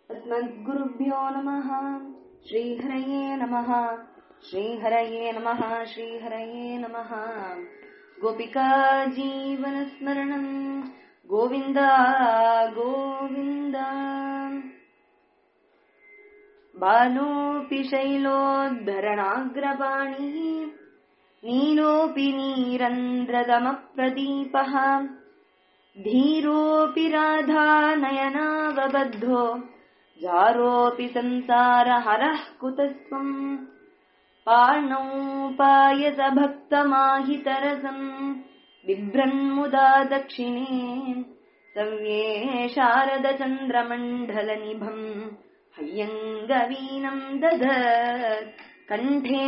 अस्मद्गुरुभ्यो नमः श्रीहरये नमः श्रीहरये नमः श्रीहरये नमः गोपिका जीवनस्मरणम् गोविन्द गोविन्द बालोऽपि शैलोद्धरणाग्रपाणिः नीलोऽपि नीरन्द्रदमप्रदीपः धीरोऽपि राधानयनावबद्धो जारोऽपि संसारहरः कुतस्त्वम् पाणौपायसभक्तमाहितरसम् बिभ्रन्मुदा दक्षिणे सव्ये शारदचन्द्रमण्डलनिभम् हय्यङ्गवीनम् ददत् कण्ठे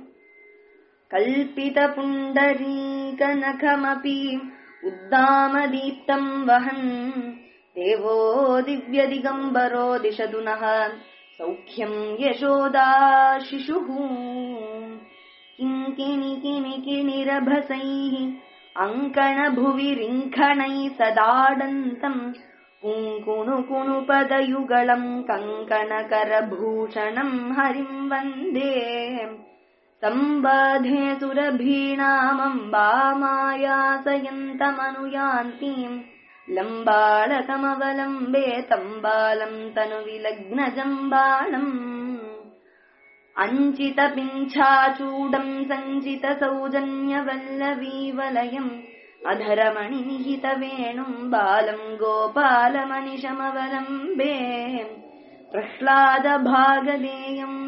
कल्पितपुण्डरीकनखमपि उद्दामदीप्तम् वहन् देवो दिव्यदिगम्बरो दिशतु नः सौख्यम् यशोदा शिशुः किङ्किणिकिणिकिणिरभसैः अङ्कणभुवि रिङ्खणैः सदाडन्तम् कुङ्कुणुकुणुपदयुगलम् कङ्कणकरभूषणम् हरिम् वन्दे सम्बाधे सुरभीणामम्बामायासयन्तमनुयान्तीम् लम्बाळकमवलम्बे तम्बालम् तनुविलग्नजम्बाणम् अञ्चितपिञ्छाचूडम् सञ्चितसौजन्यवल्लवीवलयम् अधरमणिनिहितवेणुम् बालम् गोपालमनिशमवलम्बे प्रह्लादभागधेयम्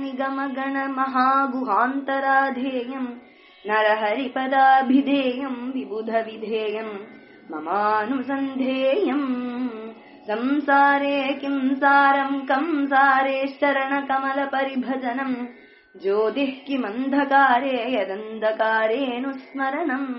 निगमगणमहागुहान्तराधेयम् नरहरिपदाभिधेयम् विबुधविधेयम् ममानुसन्धेयम् संसारे किं सारम् कम् सारेश्चरणकमलपरिभजनम् ज्योतिः किमन्धकारे यदन्धकारेऽनुस्मरणम्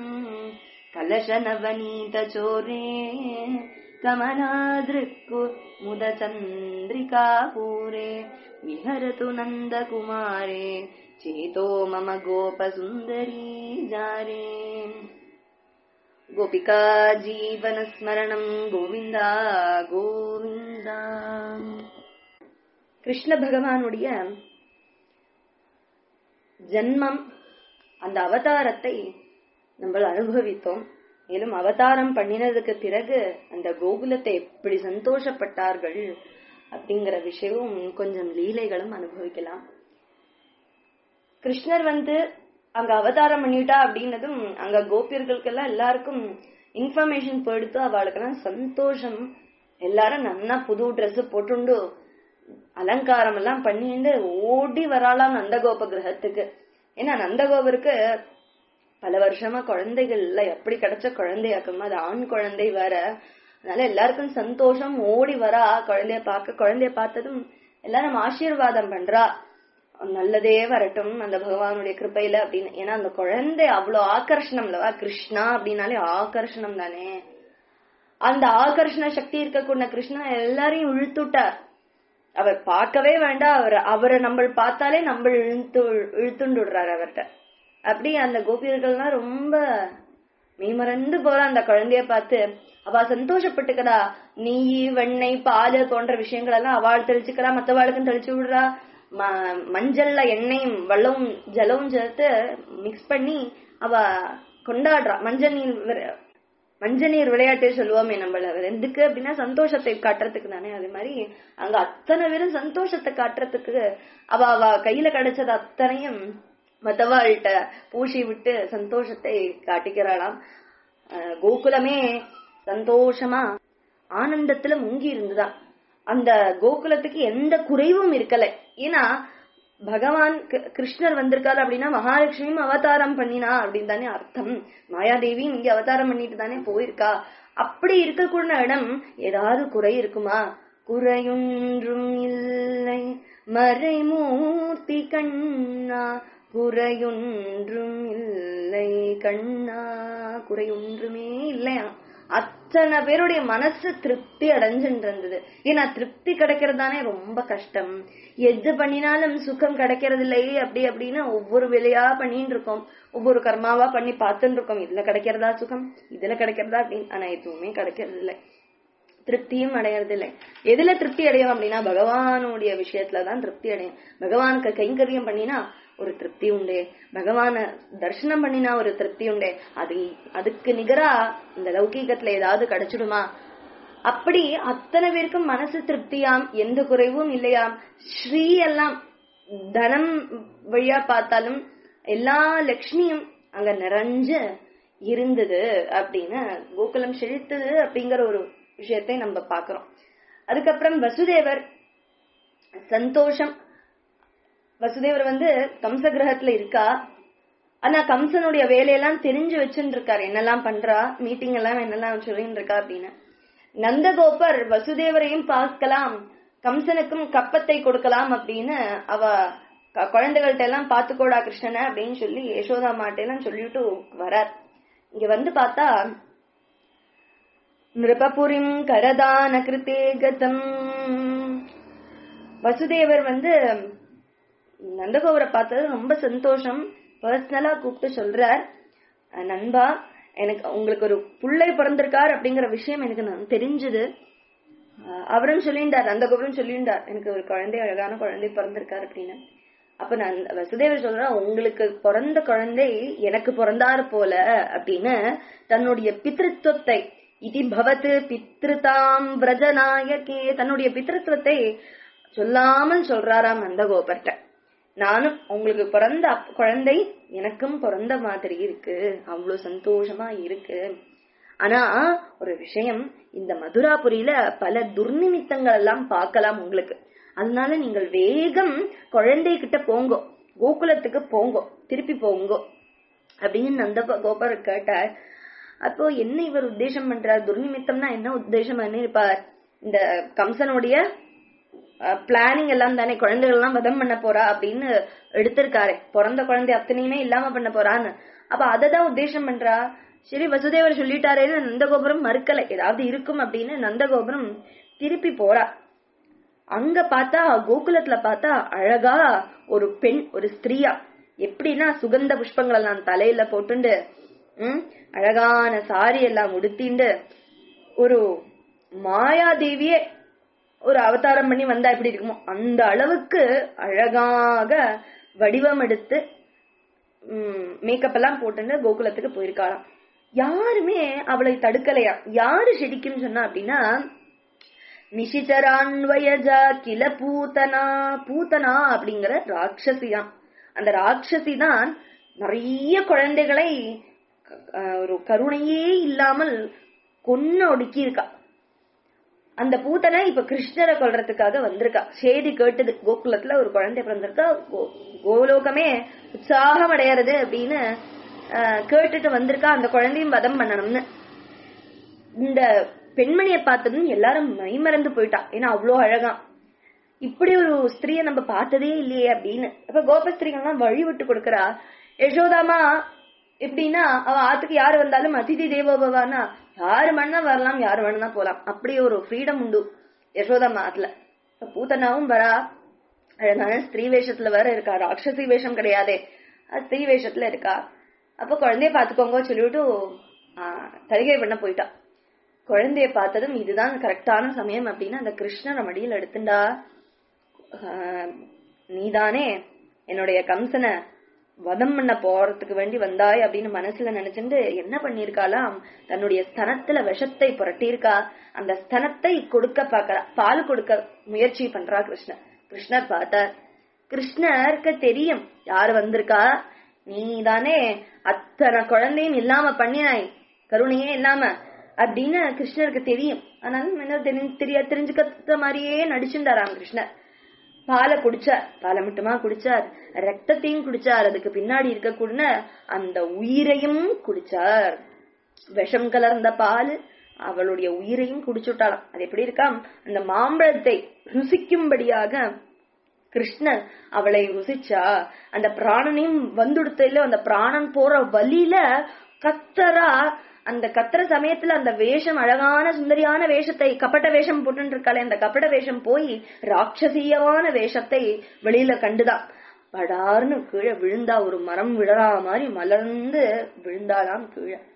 कलशनवनीतचोरे कमलादृक्कु मुदचन्द्रिकापूरे विहरतु नन्दकुमारे चेतो मम गोपसुन्दरी जारे गोपिका जीवनस्मरणम् கோவிந்த கோவிந்தா கிருஷ்ண பகவானுடைய ஜன்மம் அந்த அவதாரத்தை நம்ம அனுபவித்தோம் மேலும் அவதாரம் பண்ணினதுக்கு பிறகு அந்த கோகுலத்தை எப்படி சந்தோஷப்பட்டார்கள் அப்படிங்கிற விஷயமும் கொஞ்சம் லீலைகளும் அனுபவிக்கலாம் கிருஷ்ணர் வந்து அங்க அவதாரம் பண்ணிட்டா அப்படின்னதும் அங்க கோபியர்களுக்கெல்லாம் எல்லாருக்கும் இன்ஃபர்மேஷன் போயிடுத்து அவளுக்கெல்லாம் சந்தோஷம் எல்லாரும் நன்னா புது ட்ரெஸ் போட்டுண்டு அலங்காரம் எல்லாம் பண்ணிட்டு ஓடி வராளாம் நந்தகோப கிரகத்துக்கு ஏன்னா நந்தகோபருக்கு பல வருஷமா குழந்தைகள் இல்ல எப்படி கிடைச்ச குழந்தையாக்கும் அது ஆண் குழந்தை வேற அதனால எல்லாருக்கும் சந்தோஷம் ஓடி வரா குழந்தைய பார்க்க குழந்தைய பார்த்ததும் எல்லாரும் ஆசீர்வாதம் பண்றா நல்லதே வரட்டும் அந்த பகவானுடைய கிருப்பையில அப்படின்னு ஏன்னா அந்த குழந்தை அவ்வளவு ஆகர்ஷணம் இல்லவா கிருஷ்ணா அப்படின்னாலே ஆகர்ஷணம் தானே அந்த ஆகர்ஷண சக்தி இருக்கக்கூடிய கிருஷ்ணா எல்லாரையும் இழுத்துட்டார் அவர் பார்க்கவே வேண்டாம் அவர் அவரை நம்ம பார்த்தாலே நம்ம இழுத்து இழுத்துண்டு விடுறாரு அவர்கிட்ட அப்படி அந்த கோபியர்கள்லாம் ரொம்ப மெய்மறந்து போற அந்த குழந்தைய பார்த்து அவ சந்தோஷப்பட்டுக்கடா நெய் வெண்ணெய் பால் போன்ற விஷயங்கள் எல்லாம் அவள் தெளிச்சுக்கிறா மத்தவாளுக்கும் தெளிச்சு விடுறா மஞ்சள்ல எண்ணெயும் வெள்ளவும் ஜலவும் சேர்த்து மிக்ஸ் பண்ணி அவ கொண்டாடுறா மஞ்சள் நீர் மஞ்சள் நீர் விளையாட்டு சொல்லுவோமே நம்மள எதுக்கு அப்படின்னா சந்தோஷத்தை காட்டுறதுக்கு தானே அது மாதிரி அங்க அத்தனை பேரும் சந்தோஷத்தை காட்டுறதுக்கு அவ அவ கையில கிடைச்சது அத்தனையும் மத்தவாள்கிட்ட பூசி விட்டு சந்தோஷத்தை காட்டிக்கிறாளாம் கோகுலமே சந்தோஷமா ஆனந்தத்துல முங்கி இருந்துதான் அந்த கோகுலத்துக்கு எந்த குறைவும் இருக்கல ஏன்னா பகவான் கிருஷ்ணர் வந்திருக்காரு அப்படின்னா மகாலட்சுமியும் அவதாரம் பண்ணினா அப்படின்னு தானே அர்த்தம் மாயாதேவியும் இங்க அவதாரம் பண்ணிட்டு தானே போயிருக்கா அப்படி இருக்கக்கூடிய இடம் ஏதாவது குறை இருக்குமா குறையொன்றும் இல்லை மறைமூர்த்தி கண்ணா குறையொன்றும் இல்லை கண்ணா குறையொன்றுமே இல்லையா அத்தனை பேருடைய மனசு திருப்தி அடைஞ்சுட்டு இருந்தது ஏன்னா திருப்தி கிடைக்கிறது தானே ரொம்ப கஷ்டம் எது பண்ணினாலும் சுகம் கிடைக்கிறது இல்லை அப்படி அப்படின்னு ஒவ்வொரு வேலையா பண்ணிட்டு இருக்கோம் ஒவ்வொரு கர்மாவா பண்ணி பார்த்துட்டு இருக்கோம் இதுல கிடைக்கிறதா சுகம் இதுல கிடைக்கிறதா அப்படின்னு ஆனா எதுவுமே கிடைக்கிறது இல்லை திருப்தியும் அடையறதில்லை எதுல திருப்தி அடையும் அப்படின்னா பகவானுடைய விஷயத்துலதான் திருப்தி அடையும் பகவானுக்கு கைங்கரியம் பண்ணினா ஒரு திருப்தி உண்டே பகவான தரிசனம் பண்ணினா ஒரு திருப்தி உண்டே அது அதுக்கு நிகரா இந்த லௌகீகத்துல ஏதாவது கிடைச்சிடுமா அப்படி அத்தனை பேருக்கும் மனசு திருப்தியாம் எந்த குறைவும் இல்லையாம் ஸ்ரீ எல்லாம் தனம் வழியா பார்த்தாலும் எல்லா லட்சுமியும் அங்க நிறைஞ்சு இருந்தது அப்படின்னு கோகுலம் செழித்தது அப்படிங்கிற ஒரு விஷயத்தை நம்ம பாக்குறோம் அதுக்கப்புறம் வசுதேவர் சந்தோஷம் வசுதேவர் வந்து கம்ச கிரகத்துல இருக்கா ஆனா கம்சனுடைய வேலையெல்லாம் தெரிஞ்சு வச்சுட்டு இருக்காரு என்னெல்லாம் பண்றா மீட்டிங் எல்லாம் என்னெல்லாம் சொல்லிட்டு இருக்கா அப்படின்னு நந்தகோபர் வசுதேவரையும் பார்க்கலாம் கம்சனுக்கும் கப்பத்தை கொடுக்கலாம் அப்படின்னு அவ க- குழந்தைகள்ட்ட எல்லாம் பாத்துக்கோடா கிருஷ்ணனை அப்படின்னு சொல்லி யசோதா மாட்டெல்லாம் சொல்லிட்டு வரார் இங்க வந்து பார்த்தா நிருபபுரிம் கரதான கிருத்தே கதம் வசுதேவர் வந்து நந்தகோபுரை பார்த்தது ரொம்ப சந்தோஷம் பர்சனலா கூப்பிட்டு சொல்றார் "அஹ் நண்பா எனக்கு உங்களுக்கு ஒரு புள்ளை பிறந்திருக்கார் அப்படிங்கிற விஷயம் எனக்கு நான் தெரிஞ்சது அஹ் அவரும் சொல்லிண்டார் நந்தகோபுரம் சொல்லிண்டார் எனக்கு ஒரு குழந்தை அழகான குழந்தை பிறந்திருக்கார் அப்படின்னு அப்ப நான் வசுதேவர் சொல்றேன் உங்களுக்கு பிறந்த குழந்தை எனக்கு பிறந்தார் போல அப்படின்னு தன்னுடைய பித்ருத்துவத்தை இதி பவத்து பித்ருதாம் பிரஜநாயகே தன்னுடைய பித்ருத்துவத்தை சொல்லாமல் சொல்றாராம் நந்தகோபர்ட்ட நானும் உங்களுக்கு பிறந்த அப்- குழந்தை எனக்கும் பிறந்த மாதிரி இருக்கு அவ்வளவு சந்தோஷமா இருக்கு ஆனா ஒரு விஷயம் இந்த மதுராபுரியில பல துர்நிமித்தங்கள் எல்லாம் பார்க்கலாம் உங்களுக்கு அதனால நீங்கள் வேகம் குழந்தை கிட்ட போங்கோ கோகுலத்துக்கு போங்கோ திருப்பி போங்கோ அப்படின்னு நந்த கோபர் கேட்டார் அப்போ என்ன இவர் உத்தேசம் பண்றார் துர்நிமித்தம்னா என்ன உத்தேசம் பண்ணிருப்பார் இந்த கம்சனுடைய பிளானிங் எல்லாம் தானே குழந்தைகள் எல்லாம் வதம் பண்ண போறா அப்படின்னு எடுத்திருக்காரு பிறந்த குழந்தை அத்தனையுமே இல்லாம பண்ண போறான்னு அப்ப அததான் உத்தேசம் பண்றா சரி வசுதேவர் சொல்லிட்டாரேன்னு நந்தகோபுரம் மறுக்கல ஏதாவது இருக்கும் அப்படின்னு நந்தகோபுரம் திருப்பி போறா அங்க பார்த்தா கோகுலத்துல பார்த்தா அழகா ஒரு பெண் ஒரு ஸ்திரீயா எப்படின்னா சுகந்த புஷ்பங்கள் எல்லாம் தலையில போட்டுண்டு ம், அழகான சாரி எல்லாம் உடுத்திண்டு ஒரு மாயாதேவியே ஒரு அவதாரம் பண்ணி வந்தா எப்படி இருக்குமோ அந்த அளவுக்கு அழகாக வடிவம் எடுத்து மேக்கப் எல்லாம் போட்டுன்னு கோகுலத்துக்கு போயிருக்காளாம் யாருமே அவளை தடுக்கலையா யாரு செடிக்கும் சொன்னா அப்படின்னா நிஷிச்சரான்வயஜா கில பூதனா பூதனா அப்படிங்கிற ராட்சசியாம் அந்த ராட்சசி தான் நிறைய குழந்தைகளை அஹ், ஒரு கருணையே இல்லாமல் கொன்னு ஒடுக்கி இருக்கா அந்த பூத்தனை இப்ப கிருஷ்ணரை கொல்றதுக்காக வந்திருக்கா செய்தி கேட்டது கோகுலத்துல ஒரு குழந்தை பிறந்திருக்கா கோ- கோலோகமே உற்சாகம் அடையறது அப்படின்னு அஹ், கேட்டுட்டு வந்திருக்கா அந்த குழந்தையும் வதம் பண்ணணும்னு இந்த பெண்மணியை பார்த்ததும் எல்லாரும் மைமறந்து போயிட்டா ஏன்னா அவ்வளோ அழகா இப்படி ஒரு ஸ்திரியை நம்ம பார்த்ததே இல்லையே அப்படின்னு அப்ப கோபஸ்திரீகள்லாம் வழி விட்டு கொடுக்கறா யசோதாமா எப்படின்னா அவ ஆத்துக்கு யாரு வந்தாலும் அதிதி தேவோபவானா யாரு வேணா வரலாம் யாரு வேணா போலாம் அப்படி ஒரு ஃப்ரீடம் உண்டு யசோதாமா ஆத்துல இப்ப பூத்தனாவும் வரா அழகான ஸ்திரீ வேஷத்துல வேற இருக்கா ராட்சசி வேஷம் கிடையாதே அது ஸ்திரீ வேஷத்துல இருக்கா அப்ப குழந்தைய பாத்துக்கோங்க சொல்லிட்டு ஆஹ், தலிகை பண்ண போயிட்டா குழந்தைய பார்த்ததும் இதுதான் கரெக்டான சமயம் அப்படின்னு அந்த கிருஷ்ணரை மடியில் எடுத்துண்டா ஆஹ், நீதானே என்னுடைய கம்சனை வதம் பண்ண போறதுக்கு வேண்டி வந்தாய் அப்படின்னு மனசுல நினைச்சுட்டு என்ன பண்ணிருக்காளாம் தன்னுடைய ஸ்தனத்துல விஷத்தை புரட்டியிருக்கா அந்த ஸ்தனத்தை கொடுக்க பாக்கறா பால் கொடுக்க முயற்சி பண்றா கிருஷ்ணர் கிருஷ்ணர் பார்த்தார் கிருஷ்ணருக்கு தெரியும் யார் வந்திருக்கா நீதானே அத்தனை குழந்தையும் இல்லாம பண்ணினாய் கருணையே இல்லாம அப்படின்னு கிருஷ்ணருக்கு தெரியும் ஆனாலும் என்ன தெரி- தெரிய தெரிஞ்சுக்கிற மாதிரியே நடிச்சுட்டாராம் கிருஷ்ணர் பாலை குடிச்சார் பாலை மட்டுமா குடிச்சார் ரத்தத்தையும் குடிச்சார் அதுக்கு பின்னாடி இருக்கக்கூடிய அந்த உயிரையும் குடிச்சார் விஷம் கலர்ந்த பால் அவளுடைய உயிரையும் குடிச்சுட்டாளாம் அது எப்படி இருக்காம் அந்த மாம்பழத்தை ருசிக்கும்படியாக கிருஷ்ணன் அவளை ருசிச்சா அந்த பிராணனையும் வந்துடுத்தையில அந்த பிராணன் போற வழியில கத்தரா அந்த கத்துற சமயத்துல அந்த வேஷம் அழகான சுந்தரியான வேஷத்தை கபட வேஷம் போட்டு இருக்காளே அந்த கபட வேஷம் போய் ராட்சசீயமான வேஷத்தை வெளியில கண்டுதான் படார்னு கீழே விழுந்தா ஒரு மரம் விழறா மாதிரி மலர்ந்து விழுந்தாளாம் கீழே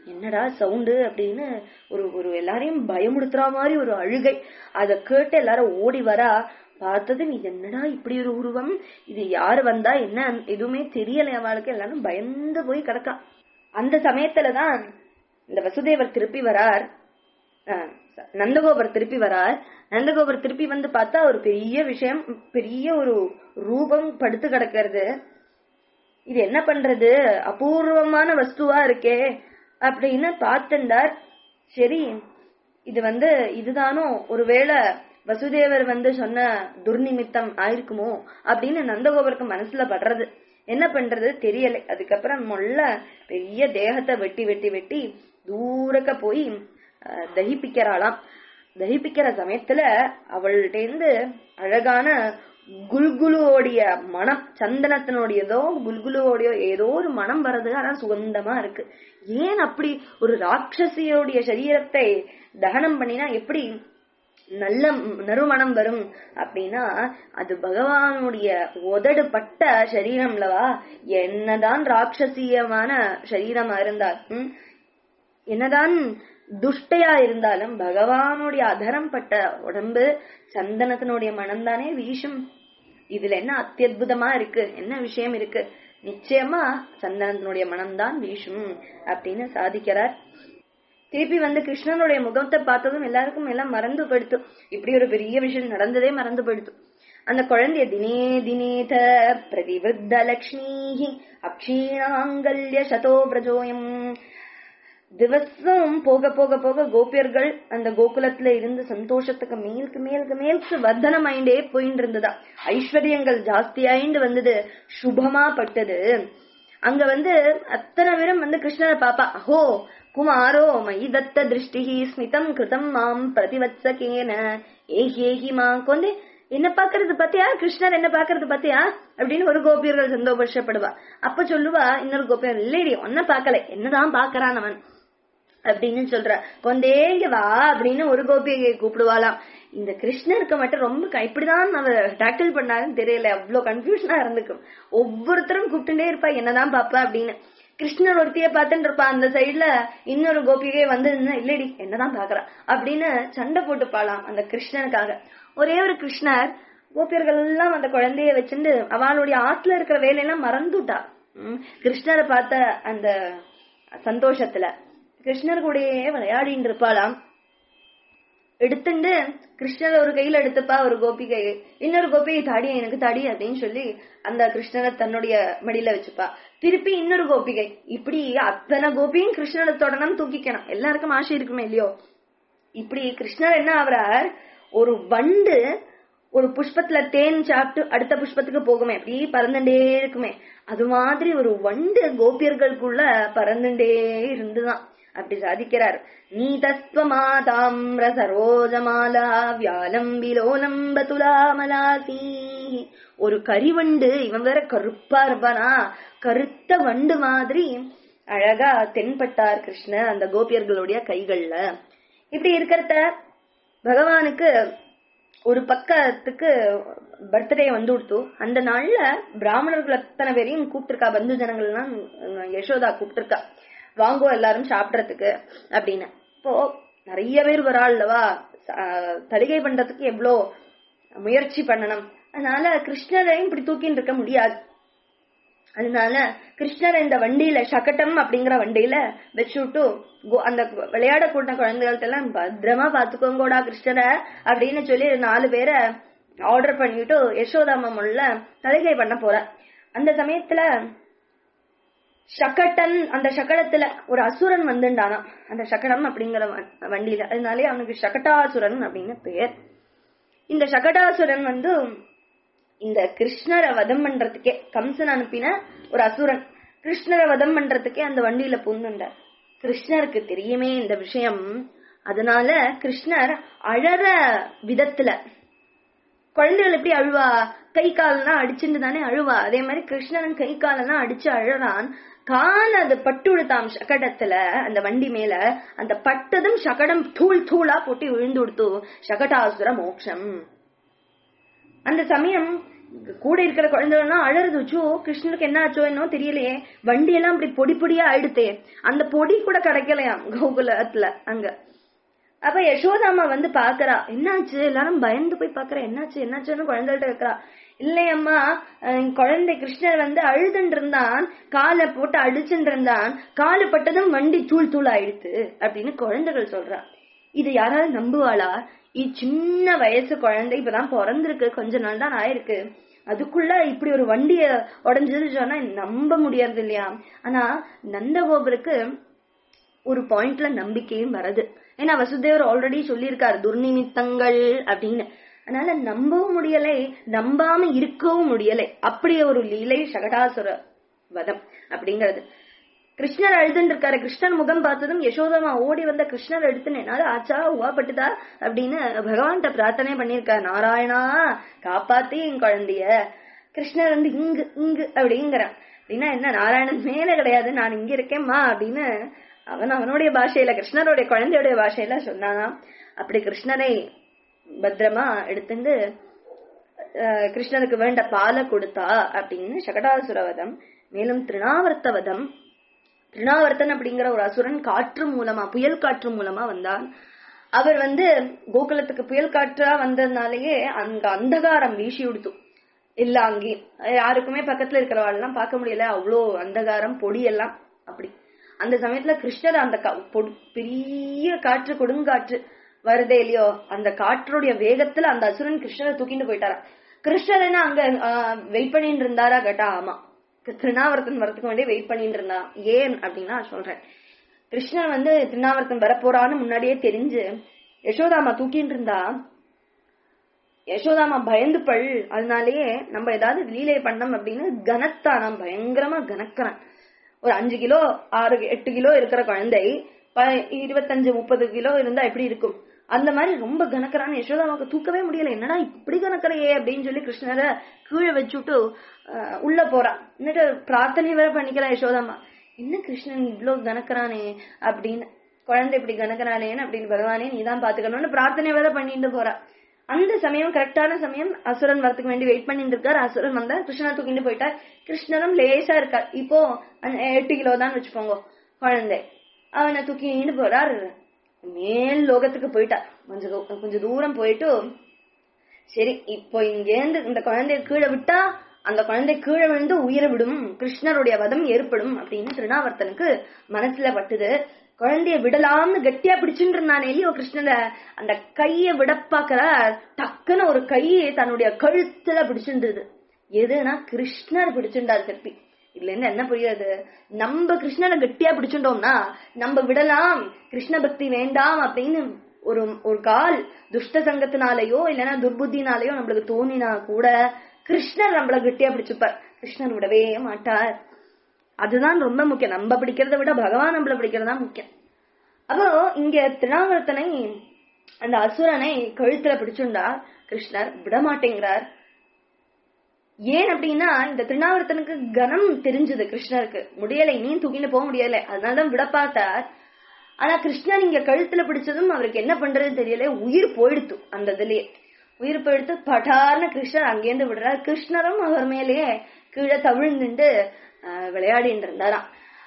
என்னடா சவுண்டு அப்படின்னு ஒரு ஒரு எல்லாரையும் பயமுடுத்துற மாதிரி ஒரு அழுகை அத கேட்டு எல்லாரும் ஓடி வரா பார்த்தது இது என்னடா இப்படி ஒரு உருவம் இது யாரு வந்தா என்ன எதுவுமே தெரியல அவளுக்கு எல்லாரும் பயந்து போய் கிடக்கா அந்த சமயத்துலதான் இந்த வசுதேவர் திருப்பி வரார் ஆஹ் நந்தகோபர் திருப்பி வரார் நந்தகோபர் திருப்பி வந்து பார்த்தா ஒரு பெரிய விஷயம் பெரிய ஒரு ரூபம் படுத்து கிடக்கிறது இது என்ன பண்றது அபூர்வமான வஸ்துவா இருக்கே அப்படின்னு பார்த்துண்டார் சரி இது வந்து இதுதானோ ஒருவேளை வசுதேவர் வந்து சொன்ன துர்நிமித்தம் ஆயிருக்குமோ அப்படின்னு நந்தகோபருக்கு மனசுல படுறது என்ன பண்றது தெரியல அதுக்கப்புறம் மொல்ல பெரிய தேகத்தை வெட்டி வெட்டி வெட்டி தூரக்க போய் அஹ், தகிப்பிக்கிறாளாம் தகிப்பிக்கிற சமயத்துல அவள்கிட்ட அழகான குல்குலுவோடைய மனம் சந்தனத்தினுடையதோ குல்குலுவோடையோ ஏதோ ஒரு மனம் வர்றது ஆனா சுகந்தமா இருக்கு ஏன் அப்படி ஒரு ராட்சசியோடைய சரீரத்தை தகனம் பண்ணினா எப்படி நல்ல நறுமணம் வரும் அப்படின்னா அது பகவானுடைய உதடு பட்ட சரீரம்லவா என்னதான் ராட்சசியமான சரீரமா இருந்தால் ம், என்னதான் துஷ்டையா இருந்தாலும் பகவானுடைய அதரம் பட்ட உடம்பு சந்தனத்தினுடைய மனம்தானே வீசும் இதுல என்ன அத்தியுதமா இருக்கு என்ன விஷயம் இருக்கு நிச்சயமா சந்தனத்தினுடைய மனம்தான் வீசும் அப்படின்னு சாதிக்கிறார் திருப்பி வந்து கிருஷ்ணனுடைய முகத்தை பார்த்ததும் எல்லாருக்கும் எல்லாம் மறந்து போயிடுத்து இப்படி ஒரு பெரிய விஷயம் நடந்ததே மறந்து போயிடுத்து அந்த குழந்தைய தினே தினேத பிரதிவிருத்த லக்ஷ்மி அக்ஷீணாங்கல்ய சதோ பிரஜோயம் திவசம் போக போக போக கோபியர்கள் அந்த கோகுலத்துல இருந்து சந்தோஷத்துக்கு மேலுக்கு மேலுக்கு மேலுக்கு வர்த்தனமாயிண்டே போயிட்டு இருந்ததா ஐஸ்வர்யங்கள் ஜாஸ்தியாயிண்டு வந்தது சுபமா பட்டது அங்க வந்து அத்தனை பேரும் வந்து கிருஷ்ணரை பாப்பா அஹோ குமாரோ மயி தத்த திருஷ்டிஹி ஸ்மிதம் கிருதம் மாம் பிரதிவத்சகேன ஏஹி ஏஹி மா கொண்டு என்ன பாக்குறது பாத்தியா கிருஷ்ணர் என்ன பாக்குறது பாத்தியா அப்படின்னு ஒரு கோபியர்கள் சந்தோஷப்படுவா அப்ப சொல்லுவா இன்னொரு கோபியர் இல்லடி ஒன்ன பாக்கல என்னதான் பாக்குறான் அவன் அப்படின்னு சொல்ற கொண்டே இங்க வா அப்படின்னு ஒரு கோபியை கூப்பிடுவாளாம் இந்த கிருஷ்ணருக்கு மட்டும் ரொம்ப க- இப்படிதான் அவ டாக்கிள் பண்ணாருன்னு தெரியல அவ்வளவு கன்ஃபியூஷனா இருந்துக்கும் ஒவ்வொருத்தரும் கூப்பிட்டுட்டே இருப்பா என்னதான் பாப்பா அப்படின்னு கிருஷ்ணர் ஒருத்திய பார்த்துட்டு இருப்பா அந்த சைடுல இன்னொரு கோபிகை வந்து நின்னு, இல்லடி என்னதான் பாக்குறா அப்படின்னு சண்டை போட்டுப்பாளாம் அந்த கிருஷ்ணனுக்காக ஒரே ஒரு கிருஷ்ணர் கோபியர்கள் எல்லாம் அந்த குழந்தைய வச்சுட்டு அவளுடைய ஆத்துல இருக்கிற வேலையெல்லாம் மறந்துட்டா உம், கிருஷ்ணரை பார்த்த அந்த சந்தோஷத்துல கிருஷ்ணர் கூடயே விளையாடிட்டு இருப்பாளாம் எடுத்துண்டு கிருஷ்ணர் ஒரு கையில எடுத்துப்பா ஒரு கோபிகை இன்னொரு கோபிகை தாடி எனக்கு தாடி அப்படின்னு சொல்லி அந்த கிருஷ்ணரை தன்னுடைய மடியில வச்சுப்பா திருப்பி இன்னொரு கோபிகை இப்படி அத்தனை கோபியும் கிருஷ்ணரை தொடணும் தூக்கிக்கணும் எல்லாருக்கும் ஆசை இருக்குமே இல்லையோ இப்படி கிருஷ்ணர் என்ன ஆவறார் ஒரு வண்டு ஒரு புஷ்பத்துல தேன் சாப்பிட்டு அடுத்த புஷ்பத்துக்கு போகுமே அப்படி பறந்துட்டே இருக்குமே அது மாதிரி ஒரு வண்டு கோபியர்களுக்குள்ள பறந்துட்டே இருந்துதான் அப்படி சாதிக்கிறார் நீதஸ்வமாதாம்ர சரோஜமாலா வியாலம் விலோலம் பதுலாமலாசி ஒரு கரிவண்டு இவன் வேற கருப்பா இருப்பானா கருத்த வண்டு மாதிரி அழகா தென்பட்டார் கிருஷ்ணர் அந்த கோபியர்களுடைய கைகள்ல இப்படி இருக்கிறத பகவானுக்கு ஒரு பக்கத்துக்கு பர்த்டே வந்து கொடுத்து அந்த நாள்ல பிராமணர்கள் அத்தனை பேரையும் கூப்பிட்டிருக்கா பந்து ஜனங்கள் எல்லாம் யசோதா கூப்பிட்டிருக்கா வாங்கோ எல்லாரும் சாப்பிடறதுக்கு அப்படின்னு இப்போ நிறைய பேர் வராள்லவா ச- தலிகை பண்றதுக்கு எவ்வளோ முயற்சி பண்ணணும் அதனால கிருஷ்ணரையும் இப்படி தூக்கின்னு இருக்க முடியாது அதனால கிருஷ்ணர் இந்த வண்டியில சகட்டம் அப்படிங்கிற வண்டியில வச்சுட்டு கோ- அந்த விளையாட கூட்ட குழந்தைகள்ட்ட எல்லாம் பத்திரமா பாத்துக்கோங்கோடா கிருஷ்ணரை அப்படின்னு சொல்லி நாலு பேரை ஆர்டர் பண்ணிட்டு யசோதா மாமல்ல தலிகை பண்ண போற அந்த சமயத்துல சகட்டன் அந்த சகடத்துல ஒரு அசுரன் வந்துண்டானா அந்த சகடம் அப்படிங்கிற வ- வண்டியில அதனாலே அவனுக்கு சகட்டாசுரன் அப்படின்னு பெயர் இந்த சகடாசுரன் வந்து இந்த கிருஷ்ணரை வதம் பண்றதுக்கே கம்சன் அனுப்பின ஒரு அசுரன் கிருஷ்ணரை வதம் பண்றதுக்கே அந்த வண்டியில பூந்துண்டார் கிருஷ்ணருக்கு தெரியுமே இந்த விஷயம் அதனால கிருஷ்ணர் அழற விதத்துல குழந்தைகள் எப்படி அழுவா கை காலெல்லாம் அடிச்சுட்டு தானே அழுவா அதே மாதிரி கிருஷ்ணன் கை காலெல்லாம் அடிச்சு அழறான் கால் அது பட்டு விடுத்தாம் சகடத்துல அந்த வண்டி மேல அந்த பட்டதும் சகடம் தூள் தூளா போட்டு விழுந்து விடுத்து சகடாசுர மோட்சம் அந்த சமயம் கூட இருக்கிற குழந்தைகள்லாம் அழறது வச்சோ கிருஷ்ணருக்கு என்ன ஆச்சோ என்னோ தெரியலையே வண்டி எல்லாம் இப்படி பொடி பொடியா ஆயிடுத்தே அந்த பொடி கூட கிடைக்கலையாம் கோகுலத்துல அங்க அப்ப யசோதாமா வந்து பாக்குறா என்னாச்சு எல்லாரும் பயந்து போய் பாக்குறா என்னாச்சு என்னாச்சுன்னு குழந்தைகிட்ட இருக்கிறா இல்லையம்மா அஹ் குழந்தை கிருஷ்ணர் வந்து அழுதுன்னு இருந்தான் காலை போட்டு அடிச்சுட்டு இருந்தான் காலு பட்டதும் வண்டி தூள் தூள் ஆயிடுத்து அப்படின்னு குழந்தைகள் சொல்றா இது யாராவது நம்புவாளா இது சின்ன வயசு குழந்தை இப்பதான் பிறந்திருக்கு கொஞ்ச நாள் தான் ஆயிருக்கு அதுக்குள்ள இப்படி ஒரு வண்டிய உடஞ்சது சொன்னா நம்ப முடியறது இல்லையா ஆனா நந்தகோபுருக்கு ஒரு பாயிண்ட்ல நம்பிக்கையும் வருது ஏன்னா வசுதேவர் ஆல்ரெடி சொல்லியிருக்காரு துர்நிமித்தங்கள் அப்படின்னு அதனால நம்பவும் முடியலை நம்பாம இருக்கவும் முடியலை அப்படி ஒரு லீலை சகடாசுர வதம் அப்படிங்கிறது கிருஷ்ணர் அழுதுன்னு இருக்காரு கிருஷ்ணன் முகம் பார்த்ததும் யசோதமா ஓடி வந்த கிருஷ்ணர் எடுத்துன்னு என்னால ஆச்சா உவாப்பட்டுதா அப்படின்னு பகவான்கிட்ட பிரார்த்தனை பண்ணிருக்காரு நாராயணா காப்பாத்தி என் குழந்தைய கிருஷ்ணர் வந்து இங்கு இங்கு அப்படிங்கிறான் அப்படின்னா என்ன நாராயணன் மேல கிடையாது நான் இங்க இருக்கேம்மா அப்படின்னு அவன் அவனுடைய பாஷையில கிருஷ்ணருடைய குழந்தையுடைய பாஷையில சொன்னானாம் அப்படி கிருஷ்ணரை பத்திரமா எடுத்துட்டு அஹ், கிருஷ்ணருக்கு வேண்ட பாலை கொடுத்தா அப்படின்னு சகடாசுரவதம் மேலும் திருணாவர்த்தவதம் திருணாவர்த்தன் அப்படிங்கிற ஒரு அசுரன் காற்று மூலமா புயல் காற்று மூலமா வந்தான் அவர் வந்து கோகுலத்துக்கு புயல் காற்றா வந்ததுனாலயே அங்க அந்தகாரம் வீசி விடுத்து இல்ல அங்கேயும் யாருக்குமே பக்கத்துல இருக்கிறவாள்லாம் பார்க்க முடியல அவ்வளோ அந்தகாரம் பொடி எல்லாம் அப்படி அந்த சமயத்துல கிருஷ்ணர் அந்த கா- பொடு- பெரிய காற்று கொடுங்காற்று வருதே இல்லையோ அந்த காற்றுடைய வேகத்துல அந்த அசுரன் கிருஷ்ணரை தூக்கிட்டு போயிட்டாராம் கிருஷ்ணர் என்ன அங்க வெயிட் பண்ணிட்டு இருந்தாரா கேட்டா ஆமா திருநாவர்த்தன் வரதுக்கு வேண்டிய வெயிட் பண்ணிட்டு இருந்தான் ஏன் அப்படின்னா சொல்றேன் கிருஷ்ணர் வந்து திருநாவர்த்தன் வரப்போறான்னு முன்னாடியே தெரிஞ்சு யசோதாமா தூக்கிட்டு இருந்தா யசோதாமா பயந்து பள் அதனாலயே நம்ம ஏதாவது லீலை பண்ணோம் அப்படின்னு கனத்தானாம் பயங்கரமா கனக்கிறான் ஒரு அஞ்சு கிலோ ஆறு எட்டு கிலோ இருக்கிற குழந்தை ப- இருபத்தஞ்சு முப்பது கிலோ இருந்தா எப்படி இருக்கும் அந்த மாதிரி ரொம்ப கனக்கிறான்னு யசோதாமாவுக்கு தூக்கவே முடியல என்னடா இப்படி கனக்கறையே அப்படின்னு சொல்லி கிருஷ்ணரை கீழே வச்சுட்டு அஹ், உள்ள போறா എന്നിട്ട് பிரார்த்தனை வேற பண்ணிக்கலாம் யசோதாமா என்ன கிருஷ்ணன் இவ்ளோ கனக்கிறானே அப்படின்னு குழந்தை இப்படி கனக்கிறானேன்னு அப்படின்னு பகவானே நீதான் பாத்துக்கணும்னு பிரார்த்தனை வேற பண்ணிட்டு போறா அந்த சமயம் கரெக்டான சமயம் அசுரன் வரதுக்கு வேண்டி வெயிட் பண்ணிட்டு இருக்காரு அசுரன் வந்தா கிருஷ்ணா தூக்கிட்டு போயிட்டார் கிருஷ்ணரும் லேசா இருக்கார் இப்போ அந்த எட்டு கிலோ தான் வச்சுக்கோங்க குழந்தை அவனை தூக்கிட்டு போறார் மேல் லோகத்துக்கு போயிட்டார் கொஞ்சம் தூ- கொஞ்சம் தூரம் போயிட்டு சரி இப்போ இங்கேருந்து இந்த குழந்தைய கீழே விட்டா அந்த குழந்தை கீழே விழுந்து உயிரை விடும் கிருஷ்ணருடைய வதம் ஏற்படும் அப்படின்னு திருநாவர்த்தனுக்கு மனசுல பட்டுது குழந்தைய விடலாம்னு கட்டியா பிடிச்சுட்டு இருந்தானே இல்லையோ கிருஷ்ணரை அந்த கைய விட பாக்குற டக்குன்னு ஒரு கை தன்னுடைய கழுத்துல பிடிச்சிருந்தது எதுனா கிருஷ்ணர் பிடிச்சுண்டார் திருப்பி இதுல இருந்து என்ன புரியுது நம்ம கிருஷ்ணனை கட்டியா பிடிச்சுட்டோம்னா நம்ம விடலாம் கிருஷ்ண பக்தி வேண்டாம் அப்படின்னு ஒரு ஒரு கால் துஷ்ட சங்கத்தினாலேயோ இல்லைன்னா துர்புத்தினாலேயோ நம்மளுக்கு தோணினா கூட கிருஷ்ணர் நம்மள கட்டியா பிடிச்சுப்பார் கிருஷ்ணர் விடவே மாட்டார் அதுதான் ரொம்ப முக்கியம் நம்ம பிடிக்கிறத விட பகவான் நம்மள பிடிக்கிறதா முக்கியம் அப்போ இங்க திருநாவர்த்தனை அந்த அசுரனை கழுத்துல பிடிச்சுண்டா கிருஷ்ணர் விட மாட்டேங்கிறார் ஏன் அப்படின்னா இந்த திருநாவர்த்தனுக்கு கனம் தெரிஞ்சது கிருஷ்ணருக்கு முடியலை நீ தூக்கிட்டு போக முடியல அதனாலதான் விட பார்த்தார் ஆனா கிருஷ்ணர் இங்க கழுத்துல பிடிச்சதும் அவருக்கு என்ன பண்றது தெரியல உயிர் போயிடுத்து அந்த இதுலயே உயிர் போயிடுத்து பட்டார்னு கிருஷ்ணர் அங்கேருந்து விடுறார் கிருஷ்ணரும் அவர் மேலேயே கீழே தவிழ்ந்துட்டு ஆஹ், விளையாடிட்டு இருந்தாராம்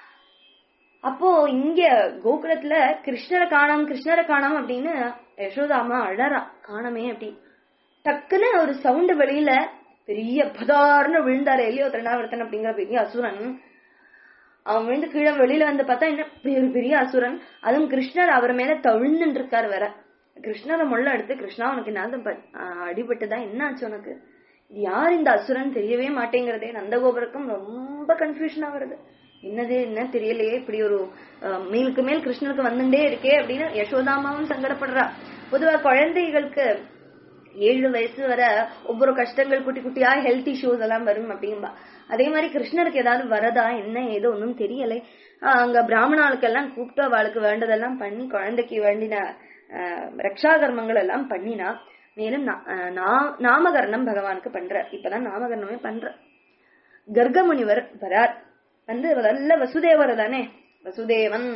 அப்போ இங்க கோகுலத்துல கிருஷ்ணரை காணோம் கிருஷ்ணரை காணோம் அப்படின்னு யசோதாமா அழறா காணமே அப்படி டக்குன்னு ஒரு சவுண்ட் வெளியில பெரிய பதார்னு விழுந்தாரு எலியோ திருநாவர்த்தன் அப்படிங்கிற பெரிய அசுரன் அவன் விழுந்து கீழே வெளியில வந்து பார்த்தா என்ன பெரிய பெரிய அசுரன் அதுவும் கிருஷ்ணர் அவர் மேல தவிழ்ந்துட்டு இருக்காரு வேற கிருஷ்ணரை முள்ள எடுத்து கிருஷ்ணா உனக்கு என்ன அடிபட்டுதா என்ன ஆச்சு உனக்கு இது யார் இந்த அசுரன் தெரியவே மாட்டேங்கிறதே நந்தகோபுரக்கும் ரொம்ப கன்ஃபியூஷனா வருது என்னது என்ன தெரியலையே இப்படி ஒரு அஹ், மேலுக்கு மேல் கிருஷ்ணருக்கு வந்துட்டே இருக்கே அப்படின்னு யசோதாமாவும் சங்கடப்படுறா பொதுவா குழந்தைகளுக்கு ஏழு வயசு வரை ஒவ்வொரு கஷ்டங்கள் குட்டி குட்டியா ஹெல்த் இஷ்யூஸ் எல்லாம் வரும் அப்படின்பா அதே மாதிரி கிருஷ்ணருக்கு ஏதாவது வரதா என்ன ஏதோ ஒன்றும் தெரியலை ஆஹ் அங்க பிராமணாளுக்கெல்லாம் கூப்பிட்டு அவளுக்கு வேண்டதெல்லாம் பண்ணி குழந்தைக்கு வேண்டின ஆஹ் ரக்ஷா கர்மங்கள் எல்லாம் பண்ணினா மேலும் நா- ஆஹ் நா- நாமகரணம் பகவானுக்கு பண்ற இப்பதான் நாமகரணமே பண்ற கர்க முனிவர் வரார் வந்து நல்ல வசுதேவர் தானே வசுதேவன்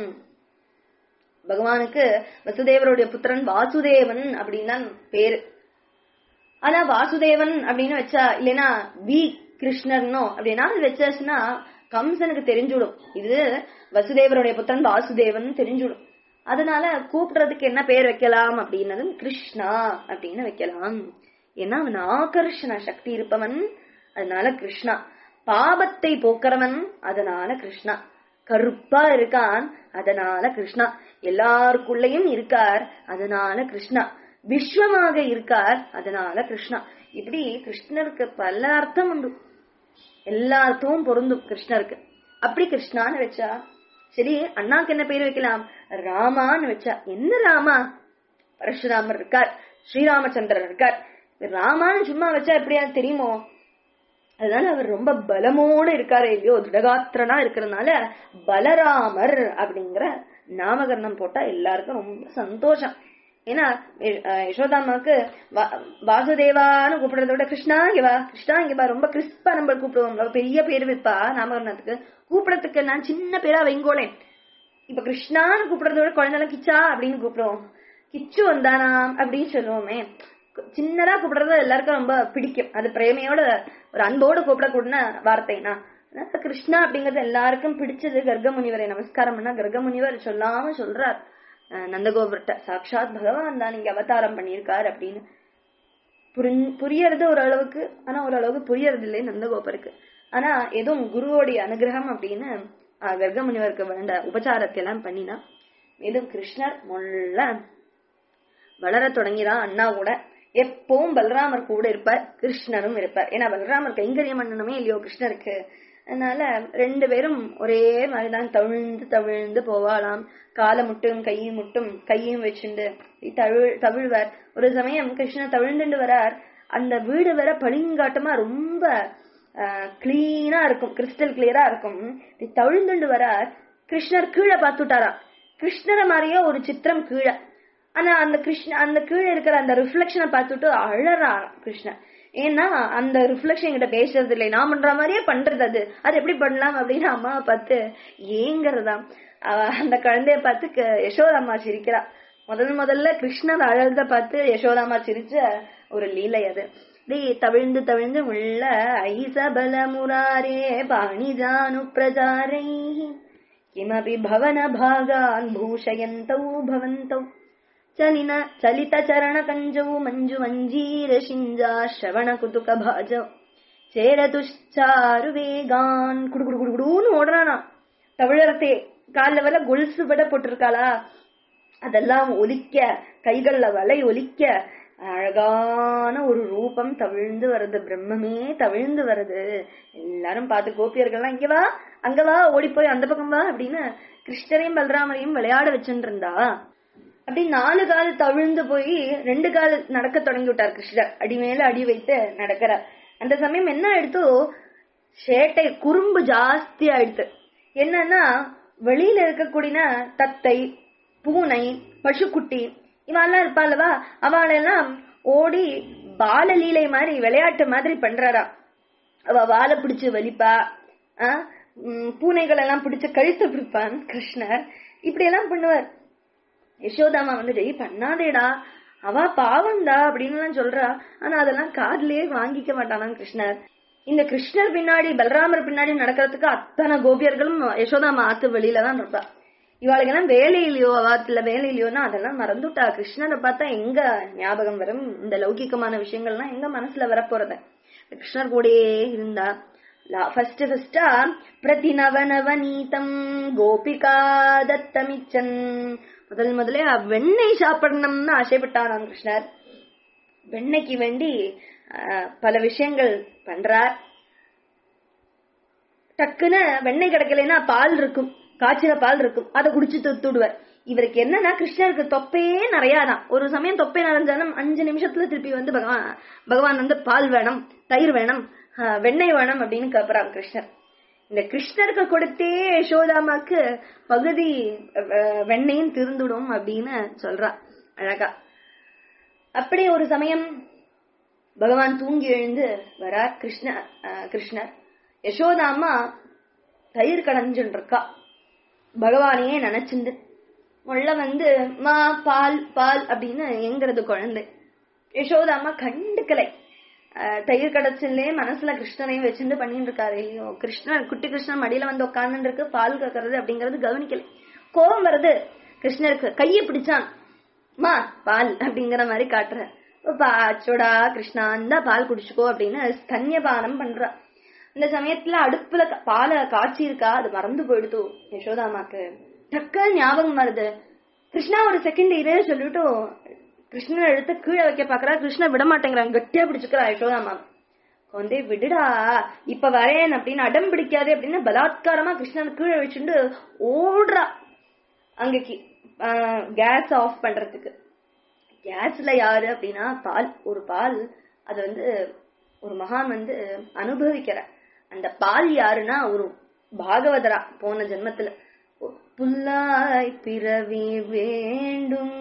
பகவானுக்கு வசுதேவருடைய புத்திரன் வாசுதேவன் அப்படின்னு தான் பேரு ஆனா வாசுதேவன் அப்படின்னு வச்சா இல்லைன்னா வி கிருஷ்ணர்னோ அப்படின்னா அது வச்சாச்சுன்னா கம்சனுக்கு தெரிஞ்சுடும் இது வசுதேவருடைய புத்திரன் வாசுதேவன் தெரிஞ்சுடும் அதனால கூப்பிடுறதுக்கு என்ன பேர் வைக்கலாம் அப்படின்னதும் கிருஷ்ணா அப்படின்னு வைக்கலாம் ஏன்னா அவன் ஆகர்ஷண சக்தி இருப்பவன் அதனால கிருஷ்ணா பாபத்தை போக்குறவன் அதனால கிருஷ்ணா கருப்பா இருக்கான் அதனால கிருஷ்ணா எல்லாருக்குள்ளயும் இருக்கார் அதனால கிருஷ்ணா விஸ்வமாக இருக்கார் அதனால கிருஷ்ணா இப்படி கிருஷ்ணருக்கு பல அர்த்தம் உண்டு எல்லாத்தும் பொருந்தும் கிருஷ்ணருக்கு அப்படி கிருஷ்ணான்னு வச்சா சரி அண்ணாக்கு என்ன பேர் வைக்கலாம் ராமான்னு வச்சா என்ன ராமா பரசுராமர் இருக்கார் ஸ்ரீராமச்சந்திரர் இருக்கார் ராமான்னு சும்மா வச்சா எப்படியா தெரியுமோ அதனால அவர் ரொம்ப பலமோடு இருக்காரு இல்லையோ திடகாத்திரனா இருக்கிறதுனால பலராமர் அப்படிங்கிற நாமகரணம் போட்டா எல்லாருக்கும் ரொம்ப சந்தோஷம் ஏன்னா யசோதாமாக்கு வாசுதேவான்னு கூப்பிடுறத விட கிருஷ்ணா இங்க வா கிருஷ்ணா இங்க வா ரொம்ப கிறிஸ்பா நம்ம கூப்பிடுவோம் பெரிய பேர் வைப்பா நாமகரணத்துக்கு கூப்பிடறதுக்கு நான் சின்ன பேரா வைங்கோளேன் இப்ப கிருஷ்ணான்னு கூப்பிடுறத விட குழந்தைலாம் கிச்சா அப்படின்னு கூப்பிடுவோம் கிச்சு வந்தானா அப்படின்னு சொல்லுவோமே சின்னதா கூப்பிடுறது எல்லாருக்கும் ரொம்ப பிடிக்கும் அது பிரேமையோட ஒரு அன்போடு கூப்பிடக்கூடிய வார்த்தைனா கிருஷ்ணா அப்படிங்கறது எல்லாருக்கும் பிடிச்சது கர்க்க முனிவரை நமஸ்காரம் பண்ணா கர்க்க முனிவர் சொல்லாம சொல்றார் நந்தகோபுரட்ட சாட்சாத் பகவான் தான் நீங்க அவதாரம் பண்ணியிருக்காரு அப்படின்னு புரியறது ஓரளவுக்கு ஆனா ஓரளவுக்கு புரியறது இல்லை நந்தகோபருக்கு ஆனா எதுவும் குருவோடைய அனுகிரகம் அப்படின்னு கர்க்க முனிவருக்கு வேண்ட உபச்சாரத்தை எல்லாம் பண்ணினா எதுவும் கிருஷ்ணர் முள்ள வளர தொடங்கிதான் அண்ணா கூட எப்பவும் பலராமர் கூட இருப்பார் கிருஷ்ணரும் இருப்பார் ஏன்னா பலராமர் கைங்கரியம் பண்ணணுமே இல்லையோ கிருஷ்ணருக்கு அதனால ரெண்டு பேரும் ஒரே மாதிரிதான் தவிழ்ந்து தவிழ்ந்து போவாளாம் காலை முட்டும் கையும் முட்டும் கையும் வச்சுண்டு தவிழ் தவிழ்வார் ஒரு சமயம் கிருஷ்ணர் தவிழ்ந்துட்டு வரார் அந்த வீடு வர பளிங்காட்டமா ரொம்ப கிளீனா இருக்கும் கிறிஸ்டல் கிளியரா இருக்கும் தவிழ்ந்துண்டு வரார் கிருஷ்ணர் கீழே பார்த்துட்டாராம் கிருஷ்ணரை மாதிரியே ஒரு சித்திரம் கீழே ஆனா அந்த கிருஷ்ண அந்த கீழே இருக்கிற அந்த ரிஃப்ளெக்ஷனை பார்த்துட்டு அழறாராம் கிருஷ்ணர் ஏன்னா அந்த ரிஃப்ளெக்ஷன் கிட்ட பேசுறது இல்லை நான் பண்ற மாதிரியே பண்றது அது அது எப்படி பண்ணலாம் அப்படின்னு அம்மாவை பார்த்து ஏங்கிறதாம் அந்த குழந்தைய பார்த்து யசோதாமா சிரிக்கிறா முதல் முதல்ல கிருஷ்ணர் அழகத பார்த்து யசோதாமா சிரிச்ச ஒரு லீலை அது தவிழ்ந்து தவிழ்ந்து உள்ள ஐசபல முராரே பாணிஜானு பிரஜாரை கிமபி பவன பாகான் பூஷயந்தௌ பவந்தௌ ಚಲಿನ ಚಲಿತ ಚರಣ ಕಂಜವು ಮಂಜು ಮಂಜೀರ ಶಿಂಜ ಶ್ರವಣ ಕುತುಕ ಭಾಜ சேரதுஷ்சாரு வேகான் குடு குடு குடு குடுன்னு ஓடுறானா தமிழரத்தே காலில் வர கொலுசு விட போட்டிருக்காளா அதெல்லாம் ஒலிக்க கைகள்ல வலை ஒலிக்க அழகான ஒரு ரூபம் தவிழ்ந்து வருது பிரம்மமே தவிழ்ந்து வருது எல்லாரும் பார்த்து கோபியர்கள்லாம் இங்க வா அங்க வா ஓடி போய் அந்த பக்கம் வா அப்படின்னு கிருஷ்ணரையும் பலராமரையும் விளையாட வச்சுட்டு இருந்தா அப்படி நாலு கால் தவிழ்ந்து போய் ரெண்டு கால் நடக்க தொடங்கி விட்டார் கிருஷ்ணர் அடி மேல அடி வைத்து நடக்கிறார் அந்த சமயம் என்ன ஆயிடுத்து சேட்டை குறும்பு ஜாஸ்தி ஆயிடுத்து என்னன்னா வெளியில இருக்கக்கூடிய தத்தை பூனை பசுக்குட்டி இவெல்லாம் இருப்பாளவா அவளெல்லாம் ஓடி பாலலீலை மாதிரி விளையாட்டு மாதிரி பண்றாரா அவ வாழை பிடிச்சு வலிப்பா பூனைகள் எல்லாம் பிடிச்சு கழுத்து பிடிப்பான் கிருஷ்ணர் இப்படி எல்லாம் பண்ணுவார் யசோதாமா வந்துட்டு பண்ணாதேடா அவ பாவம்டா அப்படின்னு எல்லாம் சொல்றா ஆனா அதெல்லாம் காதுலயே வாங்கிக்க மாட்டானா கிருஷ்ணர் இந்த கிருஷ்ணர் பின்னாடி பலராமர் பின்னாடி நடக்கிறதுக்கு அத்தனை கோபியர்களும் யசோதாமா ஆத்து வெளியில தான் இருப்பா இவாளுக்கு எல்லாம் வேலையிலையோ அவாத்துல வேலையிலையோன்னா அதெல்லாம் மறந்துட்டா கிருஷ்ணரை பார்த்தா எங்க ஞாபகம் வரும் இந்த லௌகிகமான விஷயங்கள்லாம் எங்க மனசுல வரப்போறது கிருஷ்ணர் கூடயே இருந்தா ஃபர்ஸ்ட் ஃபர்ஸ்டா பிரதிநவநவநீதம் கோபிகா தத்தமிச்சன் முதல் முதலே வெண்ணெய் சாப்பிடணும்னு ஆசைப்பட்டாராம் கிருஷ்ணர் வெண்ணெய்க்கு வேண்டி பல விஷயங்கள் பண்றார் டக்குன்னு வெண்ணெய் கிடைக்கலன்னா பால் இருக்கும் காய்ச்சின பால் இருக்கும் அதை குடிச்சு தொத்துடுவார் இவருக்கு என்னன்னா கிருஷ்ணருக்கு தொப்பையே நிறையாதான் ஒரு சமயம் தொப்பை நிறைஞ்சாலும் அஞ்சு நிமிஷத்துல திருப்பி வந்து பகவான் பகவான் வந்து பால் வேணும் தயிர் வேணும் வெண்ணெய் வேணும் அப்படின்னு கேட்பறான் கிருஷ்ணர் இந்த கிருஷ்ணருக்கு கொடுத்தே யசோதாமாக்கு பகுதி வெண்ணையும் திருந்துடும் அப்படின்னு சொல்றா அழகா அப்படி ஒரு சமயம் பகவான் தூங்கி எழுந்து வரார் கிருஷ்ண கிருஷ்ணர் யசோதாமா தயிர் கடைஞ்சுட்டு இருக்கா பகவானையே நினைச்சிருந்து உள்ள வந்து மா பால் பால் அப்படின்னு எங்கிறது குழந்தை யசோதாமா கண்டுக்கலை அஹ் தயிர் கடைச்சிலே மனசுல கிருஷ்ணனையும் வச்சுட்டு பண்ணிட்டு இருக்காரு இல்லையோ கிருஷ்ணன் குட்டி கிருஷ்ணன் மடியில வந்து உட்கார்ந்து இருக்கு பால் கக்கறது அப்படிங்கறது கவனிக்கல கோபம் வருது கிருஷ்ணருக்கு கையை பிடிச்சான் மா பால் அப்படிங்கிற மாதிரி காட்டுற பாச்சோடா கிருஷ்ணா இந்த பால் குடிச்சுக்கோ அப்படின்னு ஸ்தன்யபானம் பண்றா இந்த சமயத்துல அடுப்புல க- பாலை காய்ச்சி இருக்கா அது மறந்து போயிடுது யசோதாமாக்கு டக்க ஞாபகம் வருது கிருஷ்ணா ஒரு செகண்ட் இரு சொல்லிட்டு கிருஷ்ணன் எடுத்து கீழே வைக்க பாக்குறா கிருஷ்ணன் விட மாட்டேங்கிறான் கட்டியா பிடிச்சுக்கிறா யசோதாமா கொண்டே விடுடா இப்ப வரேன் அப்படின்னு அடம் பிடிக்காதே அப்படின்னு பலாத்காரமா கிருஷ்ணன் கீழே வச்சுட்டு ஓடுறா அங்கக்கு கேஸ் ஆஃப் பண்றதுக்கு கேஸ்ல யாரு அப்படின்னா பால் ஒரு பால் அது வந்து ஒரு மகான் வந்து அனுபவிக்கிற அந்த பால் யாருன்னா ஒரு பாகவதரா போன ஜென்மத்துல புல்லாய் பிறவி வேண்டும்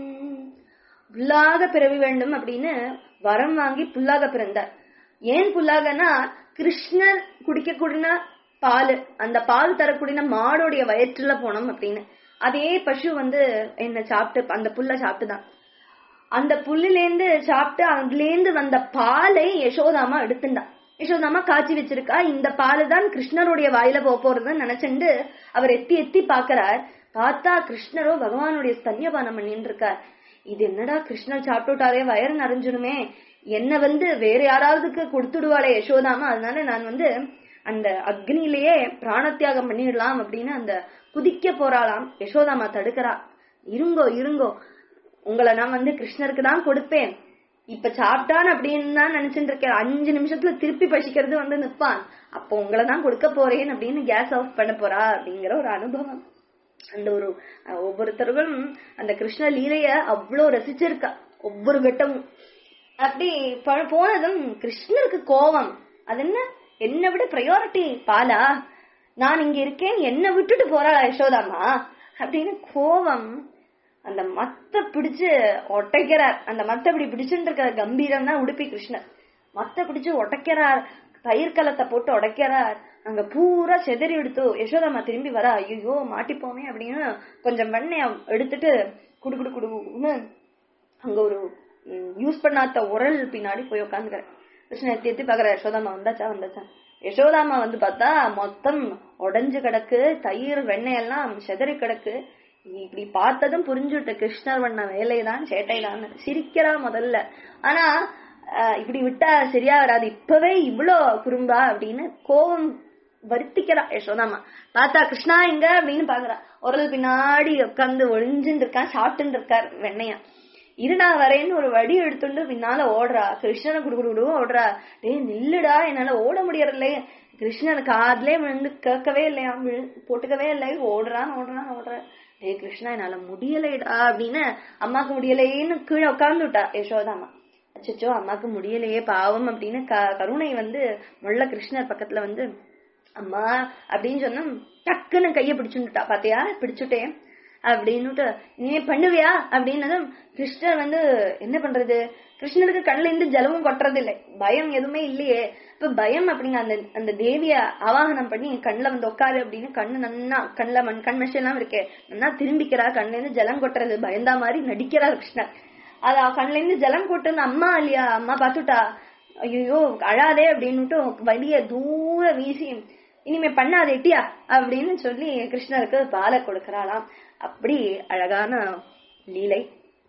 புல்லாக பிறவி வேண்டும் அப்படின்னு வரம் வாங்கி புல்லாக பிறந்தார் ஏன் புல்லாகனா கிருஷ்ணர் குடிக்க கூடின பால் அந்த பால் தரக்கூடிய மாடோடைய வயிற்றுல போனோம் அப்படின்னு அதே பசு வந்து என்ன சாப்பிட்டு அந்த புல்ல சாப்பிட்டுதான் அந்த புல்லிலேந்து சாப்பிட்டு அதுலேந்து வந்த பாலை யசோதாமா எடுத்துண்டா யசோதாமா காய்ச்சி வச்சிருக்கா இந்த பால் தான் கிருஷ்ணருடைய வாயில போக போறதுன்னு நினைச்சுண்டு அவர் எத்தி எத்தி பாக்குறார் பார்த்தா கிருஷ்ணரோ பகவானுடைய ஸ்தன்யபானம் பண்ணிட்டு இருக்கார் இது என்னடா கிருஷ்ணர் சாப்பிட்டுட்டாரே வயறு நிறைஞ்சிருமே என்ன வந்து வேற யாராவதுக்கு கொடுத்துடுவாளே யசோதாமா அதனால நான் வந்து அந்த அக்னியிலேயே பிராணத்தியாகம் பண்ணிடலாம் அப்படின்னு அந்த குதிக்க போறாளாம் யசோதாமா தடுக்கிறா இருங்கோ இருங்கோ உங்களை நான் வந்து கிருஷ்ணருக்கு தான் கொடுப்பேன் இப்ப சாப்பிட்டான் அப்படின்னு தான் நினைச்சிட்டு இருக்கேன் அஞ்சு நிமிஷத்துல திருப்பி பசிக்கிறது வந்து நிப்பான் அப்போ உங்களை தான் கொடுக்க போறேன் அப்படின்னு கேஸ் ஆஃப் பண்ண போறா அப்படிங்கிற ஒரு அனுபவம் அந்த ஒரு அஹ், ஒவ்வொருத்தர்களும் அந்த கிருஷ்ண லீலைய அவ்வளோ ரசிச்சிருக்கா ஒவ்வொரு கட்டமும் அப்படி ப- போனதும் கிருஷ்ணருக்கு கோபம் அது என்ன என்னை விட ப்ரையாரிட்டி பாலா நான் இங்க இருக்கேன் என்னை விட்டுட்டு போறாளா யசோதாமா அப்படின்னு கோபம் அந்த மத்த பிடிச்சு ஒட்டைக்கிறார் அந்த மத்த இப்படி பிடிச்சுட்டு இருக்கிற கம்பீரம் தான் உடுப்பி கிருஷ்ணர் மத்த பிடிச்சு ஒட்டைக்கிறார் தயிர் கலத்தை போட்டு உடைக்கிறார் அங்க பூரா செதறி எடுத்து யசோதாமா திரும்பி வரா ஐயோ மாட்டிப்போமே அப்படின்னு கொஞ்சம் வெண்ணெய எடுத்துட்டு குடு குடு குடுன்னு அங்க ஒரு யூஸ் பண்ணாத உரல் பின்னாடி போய் உட்காந்துக்கிறேன் கிருஷ்ணன் எத்தி எத்தி பாக்குற யசோதாமா வந்தாச்சா வந்தாச்சா யசோதாமா வந்து பார்த்தா மொத்தம் உடைஞ்சு கிடக்கு தயிர் வெண்ணெய் எல்லாம் செதறி கிடக்கு இப்படி பார்த்ததும் புரிஞ்சுட்டு கிருஷ்ணர் பண்ண வேலைதான் சேட்டைதான் சிரிக்கிறா முதல்ல ஆனா அஹ், இப்படி விட்டா சரியா வராது இப்பவே இவ்ளோ குறும்பா அப்படின்னு கோபம் வருத்திக்கிறா யசோதாமா பார்த்தா கிருஷ்ணா எங்க அப்படின்னு பாக்குறா உரல் பின்னாடி உட்காந்து ஒளிஞ்சுட்டு இருக்கான் சாப்பிட்டு இருக்கார் வெண்ணையா இருடா வரேன்னு ஒரு வடி எடுத்துட்டு பின்னால ஓடுறா கிருஷ்ணனை குடு குடு குடுன்னு ஓடுறா டேய் நில்லுடா என்னால ஓட முடியறதில்லை கிருஷ்ணன் காதுலே விழுந்து கேட்கவே இல்லையா விழு- போட்டுக்கவே இல்லை ஓடுறான் ஓடுறான் ஓடுறான் டேய் கிருஷ்ணா என்னால முடியலைடா அப்படின்னு அம்மாக்கு முடியலையேன்னு கீழே உட்கார்ந்து விட்டா யசோதாமா அச்சச்சோ அம்மாக்கு முடியலையே பாவம் அப்படின்னு க- கருணை வந்து முள்ள கிருஷ்ணர் பக்கத்துல வந்து அம்மா அப்படின்னு சொன்னா டக்குன்னு கைய பிடிச்சுட்டா பாத்தியா பிடிச்சுட்டேன் அப்படின்னுட்டு நீ பண்ணுவியா அப்படின்னதும் கிருஷ்ணர் வந்து என்ன பண்றது கிருஷ்ணருக்கு கண்ணுல இருந்து ஜலமும் கொட்டுறது இல்லை பயம் எதுவுமே இல்லையே இப்ப பயம் அப்படிங்க அந்த அந்த தேவிய ஆவாகனம் பண்ணி கண்ணுல வந்து உட்காரு அப்படின்னு கண்ணு நன்னா கண்ணுல மண் கண்மஷி எல்லாம் இருக்கே நன்னா திரும்பிக்கிறா கண்ணுல இருந்து ஜலம் கொட்டுறது பயந்தா மாதிரி நடிக்கிறார் கிருஷ்ணர் அது அவ கண்ணுல இருந்து ஜலம் கொட்டுன்னு அம்மா இல்லையா அம்மா பாத்துட்டா ஐயோ அழாதே அப்படின்னுட்டு வெளிய தூர வீசி இனிமே பண்ணாத எட்டியா அப்படின்னு சொல்லி கிருஷ்ணருக்கு பாலை கொடுக்கறாளாம் அப்படி அழகான லீலை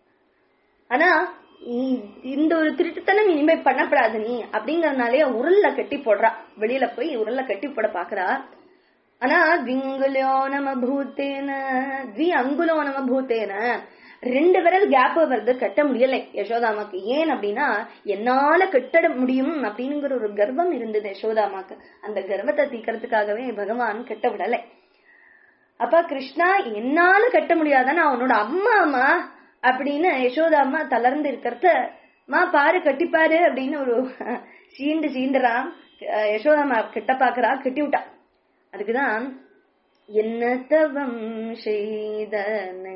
ஆனா இ- இந்த ஒரு திருட்டுத்தனம் இனிமே பண்ணப்படாது நீ அப்படிங்கறதுனாலே உருள்ல கட்டி போடுறா வெளியில போய் உருள்ல கட்டி போட பாக்குறா ஆனா த்விங்குலோ நம பூத்தேன த்வி அங்குலோ நம பூத்தேன ரெண்டு விரல் கேப் வருது கட்ட முடியலை யசோதாமாக்கு ஏன் அப்படின்னா என்னால கட்ட முடியும் அப்படிங்கிற ஒரு கர்வம் இருந்தது யசோதாமாக்கு அந்த கர்வத்தை தீக்கிறதுக்காகவே பகவான் கட்ட விடலை அப்ப கிருஷ்ணா என்னால கட்ட முடியாதான்னு அவனோட அம்மா அம்மா அப்படின்னு யசோதா அம்மா தளர்ந்து இருக்கிறத மா பாரு கட்டிப்பாரு அப்படின்னு ஒரு சீண்டு சீண்டுறான் அஹ் யசோதாம்மா கிட்ட பாக்குறா கட்டி விட்டா அதுக்குதான் என்ன தவம் செய்தனை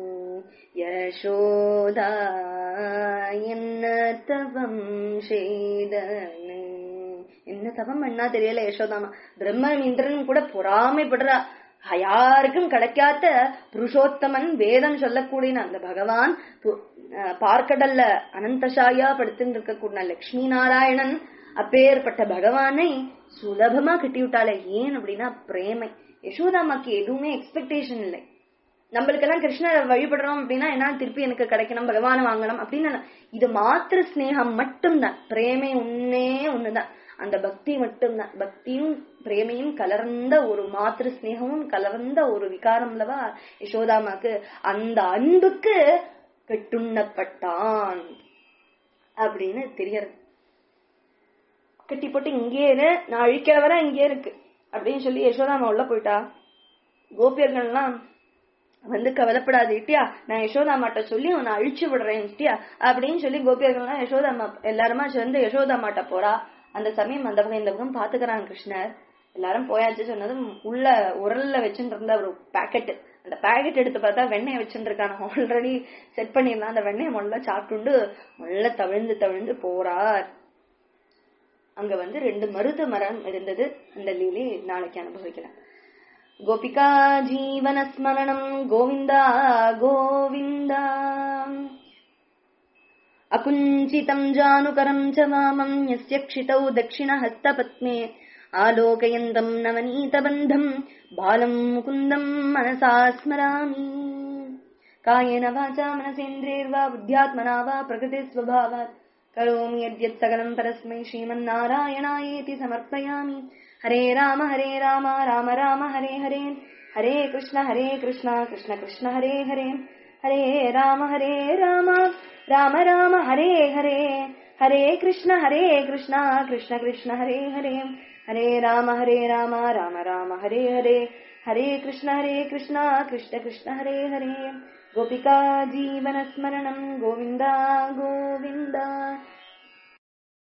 யசோதா என்ன தவம் செய்தனை என்ன தவம் பண்ணா தெரியல யசோதாமா பிரம்மன் இந்திரனும் கூட பொறாமைப்படுறா யாருக்கும் கிடைக்காத புருஷோத்தமன் வேதம் சொல்லக்கூடிய அந்த பகவான் பு- அஹ், பார்க்கடல்ல அனந்தசாயா படுத்துன்னு இருக்கக்கூடிய லட்சுமி நாராயணன் அப்பேற்பட்ட பகவானை சுலபமா கட்டி விட்டாளே ஏன் அப்படின்னா பிரேமை யசோதாமாக்கு எதுவுமே எக்ஸ்பெக்டேஷன் இல்லை நம்மளுக்கெல்லாம் கிருஷ்ணரை வழிபடுறோம் அப்படின்னா என்ன திருப்பி எனக்கு கிடைக்கணும் பகவானை வாங்கணும் அப்படின்னு இல்ல. இது மாத்திர ஸ்னேகம் மட்டும்தான் பிரேமை ஒன்னே ஒண்ணுதான் அந்த பக்தி மட்டும்தான் பக்தியும் பிரேமையும் கலர்ந்த ஒரு மாத்திரு ஸ்னேகமும் கலர்ந்த ஒரு விகாரம் அல்லவா யசோதாமாக்கு அந்த அன்புக்கு கட்டுண்ணப்பட்டான் அப்படின்னு தெரியறது கட்டி போட்டு இங்கே இரு நான் அழிக்கிறவரை இங்கே இருக்கு அப்படின்னு சொல்லி யசோதாமா உள்ள போயிட்டா கோபியர்கள்லாம் வந்து கவலைப்படாது இட்டியா நான் யசோதாமாட்ட சொல்லி உன்னை அழிச்சு விடுறேன் இட்டியா அப்படின்னு சொல்லி கோபியர்கள்லாம் யசோதாமா எல்லாருமா சேர்ந்து யசோதாமாட்ட போறா அந்த சமயம் அந்த பக்கம் இந்த பக்கம் பாத்துக்கிறாங்க கிருஷ்ணர் எல்லாரும் போயாச்சு சொன்னதும் உள்ள உரல்ல வச்சுட்டு இருந்த ஒரு பாக்கெட் அந்த பாக்கெட் எடுத்து பார்த்தா வெண்ணெய் வச்சுட்டு இருக்காங்க ஆல்ரெடி செட் பண்ணிருந்தான் அந்த வெண்ணெய் முள்ள சாப்பிட்டுண்டு முள்ள தவிழ்ந்து தவிழ்ந்து போறார் அங்க வந்து ரெண்டு மருது மரம் இருந்தது அந்த லீலை நாளைக்கு அனுபவிக்கலாம் கோபிகா ஜீவன ஸ்மரணம் கோவிந்தா கோவிந்தா अकुञ्चितम् जानुकरम् च वामम् यस्य क्षितौ दक्षिणहस्तपत्ने आलोकयन्तम् नवनीतबन्धम् बालम् मुकुन्दम् मनसा स्मरामि कायेन वाचा मनसेन्द्रियैर्वा बुद्ध्यात्मना वा प्रकृतिस्वभावात् करोमि यद्यत् सकलम् परस्मै श्रीमन्नारायणायेति समर्पयामि हरे राम हरे राम राम राम हरे हरे हरे कृष्ण हरे कृष्ण कृष्ण कृष्ण हरे हरे हरे राम हरे राम राम राम हरे हरे हरे कृष्ण हरे कृष्ण कृष्ण कृष्ण हरे हरे हरे राम हरे राम राम राम हरे हरे हरे कृष्ण हरे कृष्ण कृष्ण कृष्ण हरे हरे गोपिका जीवन स्मरणं गोविन्दा गोविन्दा